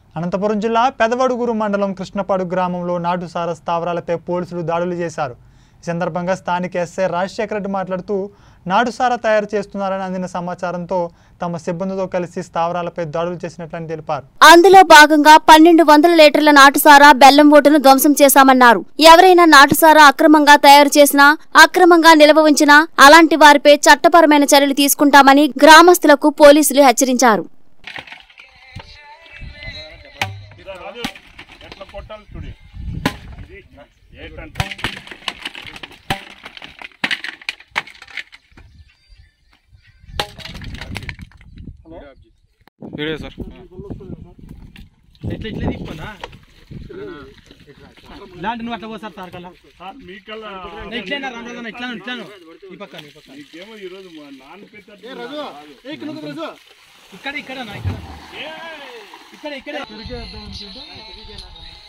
అనంతపురం జిల్లా పెదవడుగురు మండలం కృష్ణపాడు గ్రామంలో నాటుసార స్థావరాలపై పోలీసులు దాడులు చేశారు ఈ సందర్భంగా స్థానిక ఎస్ఐ రాజశేఖర రెడ్డి మాట్లాడుతూ నాటుసార తయారు చేస్తున్నారని అందిన సమాచారంతో తమ సిబ్బందితో కలిసి స్థావరాలపై దాడులు చేసినట్లని తెలిపారు అందులో భాగంగా పన్నెండు వందల లీటర్ల నాటుసారా బెల్లం ఓటును ధ్వంసం చేశామన్నారు ఎవరైనా నాటుసారా అక్రమంగా తయారు చేసినా అక్రమంగా నిల్వ ఉంచినా అలాంటి వారిపై చట్టపరమైన చర్యలు తీసుకుంటామని గ్రామస్తులకు పోలీసులు హెచ్చరించారు ఇలా రాజు ఎట్లా కొట్టాలి చూడు ఇది ఏంటంటే వీడియో సార్ ఎట్లా ఇట్లా తీసుకోనా ఇలాంటి నువ్వు అట్లా పోసారు సార్ కల్లా సార్ మీకల్లా ఇట్లా రండి ఇట్లా ఇట్లాను ఈ పక్కన ఈ పక్కన మీకేమో ఈరోజు మా నాన్న పెట్టారు ఇక్కడ ఇక్కడ ఇక్కడ ఇక్కడ ఇక్కడ